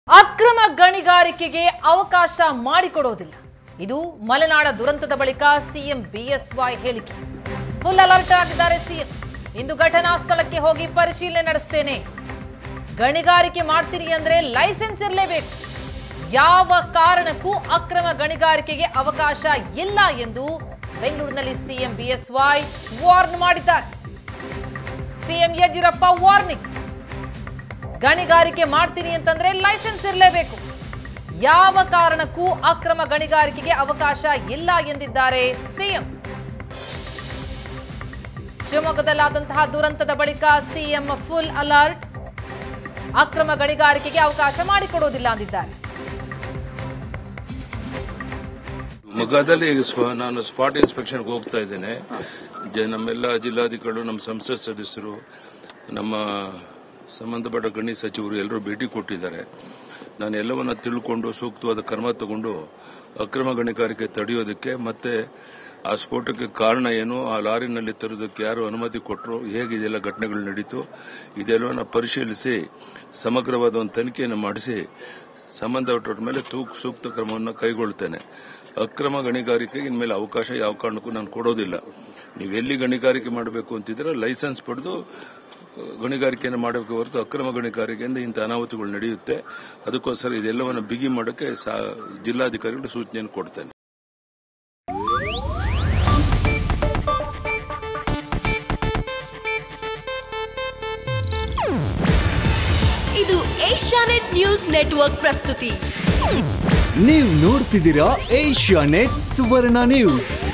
ಅಕ್ರಮ ಗಣಿಗಾರಿಕೆಗೆ ಅವಕಾಶ ಮಾಡಿಕೊಡೋದಿಲ್ಲ ಇದು ಮಲೆನಾಡ ದುರಂತದ ಬಳಿಕ ಸಿಎಂ ಬಿಎಸ್ವೈ ಹೇಳಿಕೆ ಫುಲ್ ಅಲರ್ಟ್ ಆಗಿದ್ದಾರೆ ಸಿಎಂ ಇಂದು ಘಟನಾ ಸ್ಥಳಕ್ಕೆ ಹೋಗಿ ಪರಿಶೀಲನೆ ನಡೆಸ್ತೇನೆ ಗಣಿಗಾರಿಕೆ ಮಾಡ್ತೀನಿ ಅಂದ್ರೆ ಲೈಸೆನ್ಸ್ ಇರಲೇಬೇಕು ಯಾವ ಕಾರಣಕ್ಕೂ ಅಕ್ರಮ ಗಣಿಗಾರಿಕೆಗೆ ಅವಕಾಶ ಇಲ್ಲ ಎಂದು ಬೆಂಗಳೂರಿನಲ್ಲಿ ಸಿಎಂ ಬಿಎಸ್ವೈ ವಾರ್ನ್ ಮಾಡಿದ್ದಾರೆ ಸಿಎಂ ಯಡಿಯೂರಪ್ಪ ವಾರ್ನಿಂಗ್ ಗಣಿಗಾರಿಕೆ ಮಾಡ್ತೀನಿ ಅಂತಂದ್ರೆ ಲೈಸೆನ್ಸ್ ಇರಲೇಬೇಕು ಯಾವ ಕಾರಣಕ್ಕೂ ಅಕ್ರಮ ಗಣಿಗಾರಿಕೆಗೆ ಅವಕಾಶ ಇಲ್ಲ ಎಂದಿದ್ದಾರೆ ಸಿಎಂ ಶಿವಮೊಗ್ಗದಲ್ಲಾದಂತಹ ದುರಂತದ ಬಳಿಕ ಸಿಎಂ ಫುಲ್ ಅಲರ್ಟ್ ಅಕ್ರಮ ಗಣಿಗಾರಿಕೆಗೆ ಅವಕಾಶ ಮಾಡಿಕೊಡೋದಿಲ್ಲ ಅಂದಿದ್ದಾರೆ ಮಗದಲ್ಲಿ ಈಗ ಸ್ವ- ನಾನು ಸ್ಪಾಟ್ ಇನ್ಸ್ಪೆಕ್ಷನ್ಗೆ ಹೋಗ್ತಾ ಇದ್ದೇನೆ ಜ- ನಮ್ಮೆಲ್ಲ ಜಿಲ್ಲಾಧಿಕಾರಿಗಳು ನಮ್ಮ ಸಂಸತ್ ಸದಸ್ಯರು ನಮ್ಮ ಸಂಬಂಧಪಟ್ಟ ಗಣಿ ಸಚಿವರು ಎಲ್ಲರೂ ಭೇಟಿ ಕೊಟ್ಟಿದ್ದಾರೆ ನಾನು ಎಲ್ಲವನ್ನ ತಿಳ್ಕೊಂಡು ಸೂಕ್ತವಾದ ಕ್ರಮ ತಗೊಂಡು ಅಕ್ರಮ ಗಣಿಗಾರಿಕೆ ತಡೆಯೋದಕ್ಕೆ ಮತ್ತೆ ಆ ಸ್ಫೋಟಕ್ಕೆ ಕಾರಣ ಏನು ಆ ಲಾರಿನಲ್ಲಿ ತರೋದಕ್ಕೆ ಯಾರು ಅನುಮತಿ ಕೊಟ್ಟರು ಹೇಗೆ ಇದೆಲ್ಲ ಘಟನೆಗಳು ನಡೀತು ಇದೆಲ್ಲವನ್ನ ಪರಿಶೀಲಿಸಿ ಸಮಗ್ರವಾದ ಒಂದು ತನಿಖೆಯನ್ನು ಮಾಡಿಸಿ ಸಂಬಂಧಪಟ್ಟವ್ರ ಮೇಲೆ ತೂಕ್ ಸೂಕ್ತ ಕ್ರಮವನ್ನು ಕೈಗೊಳ್ತೇನೆ ಅಕ್ರಮ ಗಣಿಗಾರಿಕೆಗೆ ಇನ್ಮೇಲೆ ಅವಕಾಶ ಯಾವ ಕಾರಣಕ್ಕೂ ನಾನು ಕೊಡೋದಿಲ್ಲ ನೀವು ಎಲ್ಲಿ ಗಣಿಗಾರಿಕೆ ಮಾಡಬೇಕು ಅಂತಿದ್ರೆ ಲೈಸೆನ್ಸ್ ಪಡೆದು ಗಣಿಗಾರಿಕೆಯನ್ನು ಮಾಡಬೇಕು ಹೊರತು ಅಕ್ರಮ ಗಣಿಗಾರಿಕೆಯಿಂದ ಇಂಥ ಅನಾಹುತಗಳು ನಡೆಯುತ್ತೆ ಅದಕ್ಕೋಸ್ಕರ ಇದೆಲ್ಲವನ್ನು ಬಿಗಿ ಮಾಡೋಕ್ಕೆ ಸಾ- ಜಿಲ್ಲಾಧಿಕಾರಿಗಳು ಸೂಚನೆಯನ್ನು ಕೊಡ್ತೇನೆ ಇದು ಏಷ್ಯಾನೆಟ್ ನ್ಯೂಸ್ ನೆಟ್ವರ್ಕ್ ಪ್ರಸ್ತುತಿ ನೀವು ನೋಡ್ತಿದ್ದೀರಾ ಏಷ್ಯಾ ನೆಟ್ ಸುವರ್ಣ ನ್ಯೂಸ್